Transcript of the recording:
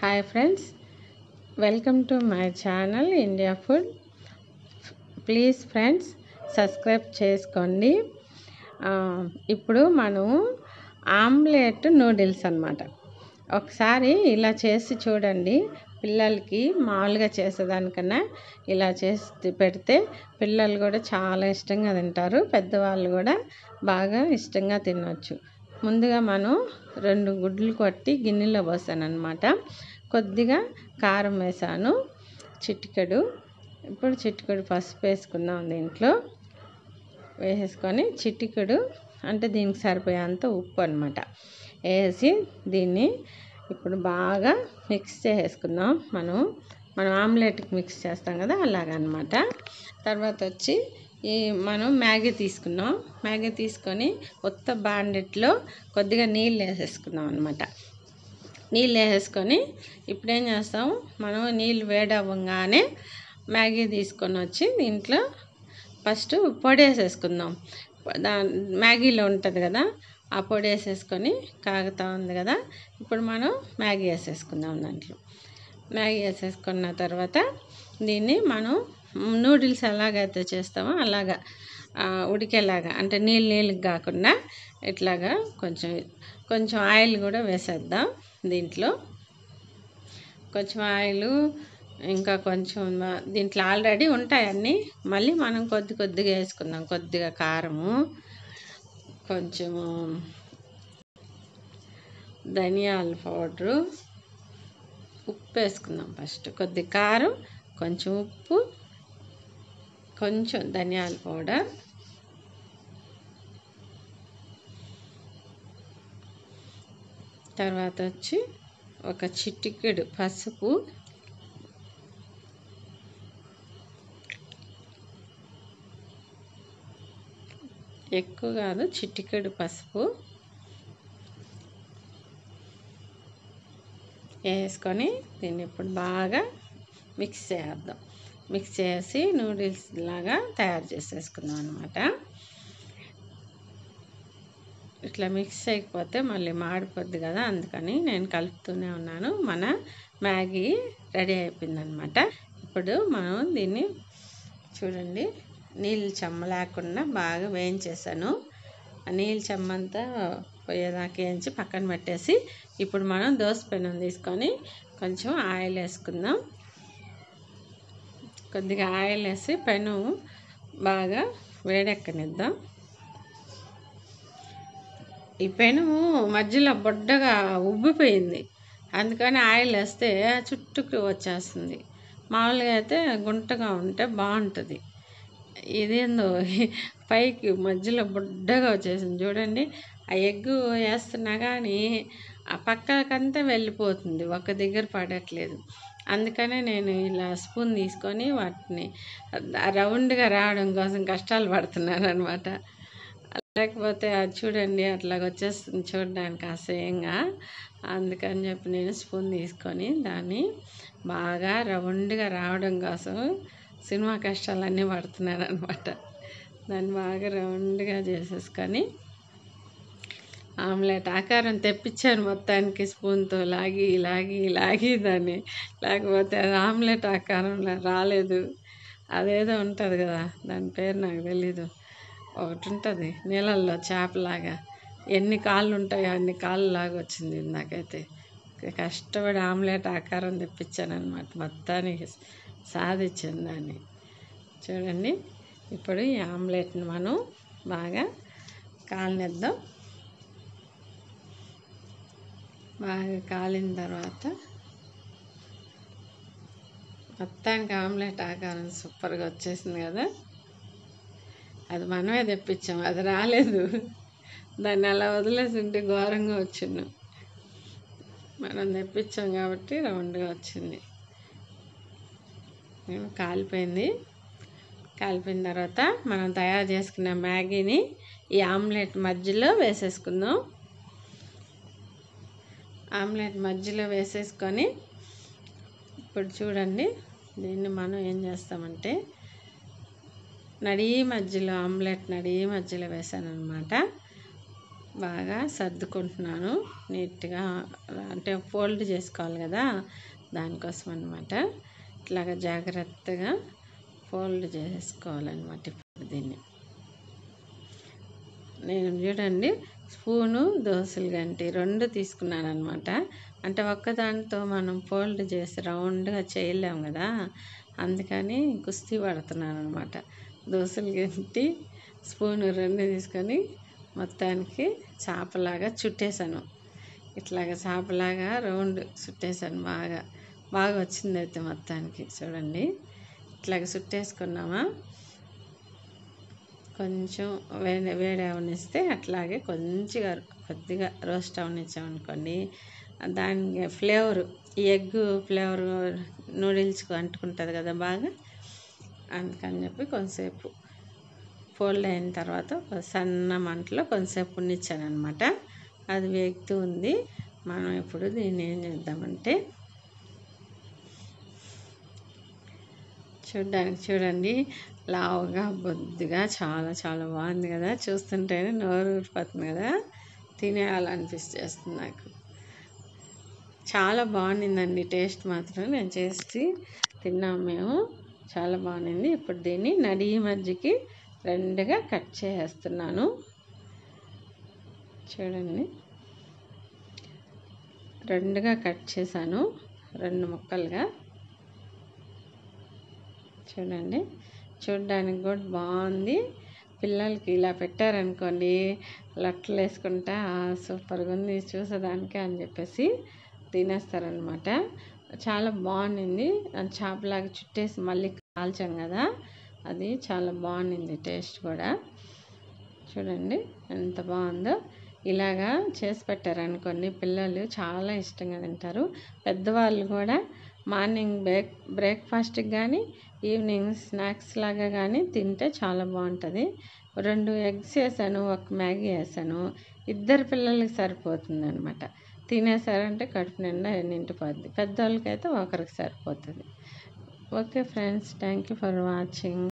hi friends welcome to my channel India food please friends subscribe చేసుకోండి ఆ, ఇప్పుడు మనము ఆమ్లెట్ నూడిల్స్ అన్నమాట ఒకసారి ఇలా చేసి చూడండి పిల్లలకి మామూలుగా చేసేదానికన్నా ఇలా చేసి పెడితే పిల్లలు కూడా చాలా ఇష్టంగా తింటారు పెద్దవాళ్ళు కూడా బాగా ఇష్టంగా తినొచ్చు ముందుగా మనం రెండు గుడ్లు కొట్టి గిన్నెలో పోసాను అనమాట కొద్దిగా కారం వేసాను చిటికెడు ఇప్పుడు చిటికెడు పసుపు వేసుకుందాం దీంట్లో వేసేసుకొని చిటికెడు అంటే దీనికి సరిపోయేంత ఉప్పు అనమాట వేసి దీన్ని ఇప్పుడు బాగా మిక్స్ చేసేసుకుందాం మనం మనం ఆమ్లెట్కి మిక్స్ చేస్తాం కదా అలాగనమాట తర్వాత వచ్చి ఈ మనం మ్యాగీ తీసుకున్నాం మ్యాగీ తీసుకొని కొత్త బాండెట్లో కొద్దిగా నీళ్ళు వేసేసుకుందాం అనమాట నీళ్ళు వేసేసుకొని ఇప్పుడు ఏం చేస్తాం మనం నీళ్ళు వేడవ్వగానే మ్యాగీ తీసుకొని వచ్చి దీంట్లో ఫస్ట్ పొడి వేసేసుకుందాం దా మ్యాగీలో ఉంటుంది కదా ఆ పొడి వేసేసుకొని కాగుతూ ఉంది కదా ఇప్పుడు మనం మ్యాగీ వేసేసుకుందాం దాంట్లో మ్యాగీ వేసేసుకున్న తర్వాత దీన్ని మనం నూడిల్స్ ఎలాగైతే చేస్తామో అలాగా ఆ, ఉడికేలాగా అంటే నీళ్ళు నీళ్ళకి కాకుండా ఇట్లాగా కొంచెం కొంచెం ఆయిల్ కూడా వేసేద్దాం దీంట్లో కొంచెం ఆయిల్ ఇంకా కొంచెం మ- దీంట్లో ఆల్రెడీ ఉంటాయి అన్నీ మళ్ళీ మనం కొద్ది కొద్దిగా వేసుకుందాం కొద్దిగా కారము కొంచెము ధనియాల పౌడరు ఉప్పు వేసుకుందాం ఫస్ట్ కొద్ది కారం కొంచెం ఉప్పు కొంచెం ధనియాల పౌడర్ తర్వాత వచ్చి ఒక చిటికెడు పసుపు ఎక్కువ కాదు చిటికెడు పసుపు వేసుకొని దీన్ని ఇప్పుడు బాగా మిక్స్ చేద్దాం మిక్స్ చేసి నూడిల్స్ లాగా తయారు చేసేసుకుందాం అనమాట ఇట్లా మిక్స్ చేయకపోతే మళ్ళీ మాడిపోద్ది కదా అందుకని నేను కలుపుతూనే ఉన్నాను మన మ్యాగీ రెడీ అయిపోయిందనమాట ఇప్పుడు మనం దీన్ని చూడండి నీళ్ళు చెమ్మ లేకుండా బాగా వేయించేసాను ఆ నీళ్ళు చెమ్మంతా పోయేదాకా వేయించి పక్కన పెట్టేసి ఇప్పుడు మనం దోశ పెనం తీసుకొని కొంచెం ఆయిల్ వేసుకుందాం కొద్దిగా ఆయిల్ వేసి పెను బాగా వేడెక్కనిద్దాం ఈ పెనుము మధ్యలో బొడ్డగా ఉబ్బిపోయింది అందుకని ఆయిల్ వేస్తే చుట్టుకు వచ్చేస్తుంది మామూలుగా అయితే గుంటగా ఉంటే బాగుంటుంది ఇదేందో పైకి మధ్యలో బుడ్డగా వచ్చేసింది చూడండి ఆ ఎగ్గు వేస్తున్నా కానీ ఆ పక్కకంతా వెళ్ళిపోతుంది ఒక దగ్గర పడట్లేదు అందుకనే నేను ఇలా స్పూన్ తీసుకొని వాటిని రౌండ్గా రావడం కోసం కష్టాలు పడుతున్నాను అనమాట లేకపోతే అది చూడండి అట్లా వచ్చేస్తుంది చూడడానికి అసహ్యంగా అందుకని చెప్పి నేను స్పూన్ తీసుకొని దాన్ని బాగా రౌండ్గా రావడం కోసం సినిమా కష్టాలన్నీ పడుతున్నాను అనమాట దాన్ని బాగా రౌండ్గా చేసేసుకొని ఆమ్లెట్ ఆకారం తెప్పించాను మొత్తానికి స్పూన్తో లాగి లాగి లాగి దాన్ని లేకపోతే అది ఆమ్లెట్ ఆకారంలో రాలేదు అదేదో ఉంటుంది కదా దాని పేరు నాకు తెలీదు ఒకటి ఉంటుంది నీళ్ళల్లో చేపలాగా ఎన్ని కాళ్ళు ఉంటాయో అన్ని కాళ్ళు లాగా వచ్చింది నాకైతే కష్టపడి ఆమ్లెట్ ఆకారం తెప్పించాను అనమాట మొత్తానికి సాధించాను దాన్ని చూడండి ఇప్పుడు ఈ ఆమ్లెట్ని మనం బాగా కాలనిద్దాం బాగా కాలిన తర్వాత మొత్తానికి ఆమ్లెట్ ఆకారం సూపర్గా వచ్చేసింది కదా అది మనమే తెప్పించాం అది రాలేదు దాన్ని అలా వదిలేసి ఉంటే ఘోరంగా వచ్చిండు మనం తెప్పించాం కాబట్టి రౌండ్గా వచ్చింది ఏమో కాలిపోయింది కాలిపోయిన తర్వాత మనం తయారు చేసుకున్న మ్యాగీని ఈ ఆమ్లెట్ మధ్యలో వేసేసుకుందాం ఆమ్లెట్ మధ్యలో వేసేసుకొని ఇప్పుడు చూడండి దీన్ని మనం ఏం చేస్తామంటే నడి మధ్యలో ఆమ్లెట్ నడి మధ్యలో వేసాను అనమాట బాగా సర్దుకుంటున్నాను నీట్గా అంటే ఫోల్డ్ చేసుకోవాలి కదా దానికోసం అనమాట ఇట్లాగా జాగ్రత్తగా ఫోల్డ్ చేసుకోవాలన్నమాట ఇప్పుడు దీన్ని నేను చూడండి స్పూను దోశలు గంటి రెండు తీసుకున్నాను అనమాట అంటే ఒక్కదానితో మనం ఫోల్డ్ చేసి రౌండ్గా చేయలేం కదా అందుకని కుస్తీ పడుతున్నాను అనమాట దోశలు గంటి స్పూను రెండు తీసుకొని మొత్తానికి చేపలాగా చుట్టేశాను ఇట్లాగా చేపలాగా రౌండ్ చుట్టేశాను బాగా బాగా వచ్చింది అయితే మొత్తానికి చూడండి ఇట్లాగ చుట్టేసుకున్నామా కొంచెం వేడి వేడి అవనిస్తే అట్లాగే కొంచెంగా కొద్దిగా రోస్ట్ అవనిచ్చామనుకోండి దాని ఫ్లేవర్ ఈ ఎగ్ ఫ్లేవర్ నూడిల్స్కి అంటుకుంటుంది కదా బాగా అందుకని చెప్పి కొంతసేపు ఫోల్డ్ అయిన తర్వాత సన్న మంటలో కొంతసేపు ఉన్నిచ్చాను అనమాట అది వేగుతూ ఉంది మనం ఇప్పుడు దీన్ని ఏం చేద్దామంటే చూడ్డానికి చూడండి లావుగా బొద్దుగా చాలా చాలా బాగుంది కదా చూస్తుంటేనే నోరు ఊరిపోతుంది కదా తినేయాలనిపిస్తుంది నాకు చాలా బాగుండిందండి టేస్ట్ మాత్రం నేను చేసి తిన్నాం మేము చాలా బాగుంది ఇప్పుడు దీన్ని నడి మధ్యకి రెండుగా కట్ చేసేస్తున్నాను చూడండి రెండుగా కట్ చేశాను రెండు ముక్కలుగా చూడండి చూడడానికి కూడా బాగుంది పిల్లలకి ఇలా పెట్టారనుకోండి లట్టలు వేసుకుంటా సూపర్గా ఉంది చూసేదానికి అని చెప్పేసి తినేస్తారనమాట చాలా బాగుండింది చేపలాగా చుట్టేసి మళ్ళీ కాల్చాం కదా అది చాలా బాగుండింది టేస్ట్ కూడా చూడండి ఎంత బాగుందో ఇలాగా చేసి పెట్టారనుకోండి పిల్లలు చాలా ఇష్టంగా తింటారు పెద్దవాళ్ళు కూడా మార్నింగ్ బ్రేక్ బ్రేక్ఫాస్ట్కి కానీ ఈవినింగ్ స్నాక్స్ లాగా కానీ తింటే చాలా బాగుంటుంది రెండు ఎగ్స్ వేసాను ఒక మ్యాగీ వేసాను ఇద్దరు పిల్లలకి సరిపోతుంది అనమాట తినేసారంటే కడుపు నిండా నిండిపోద్ది పెద్దవాళ్ళకైతే ఒకరికి సరిపోతుంది okay friends thank you for watching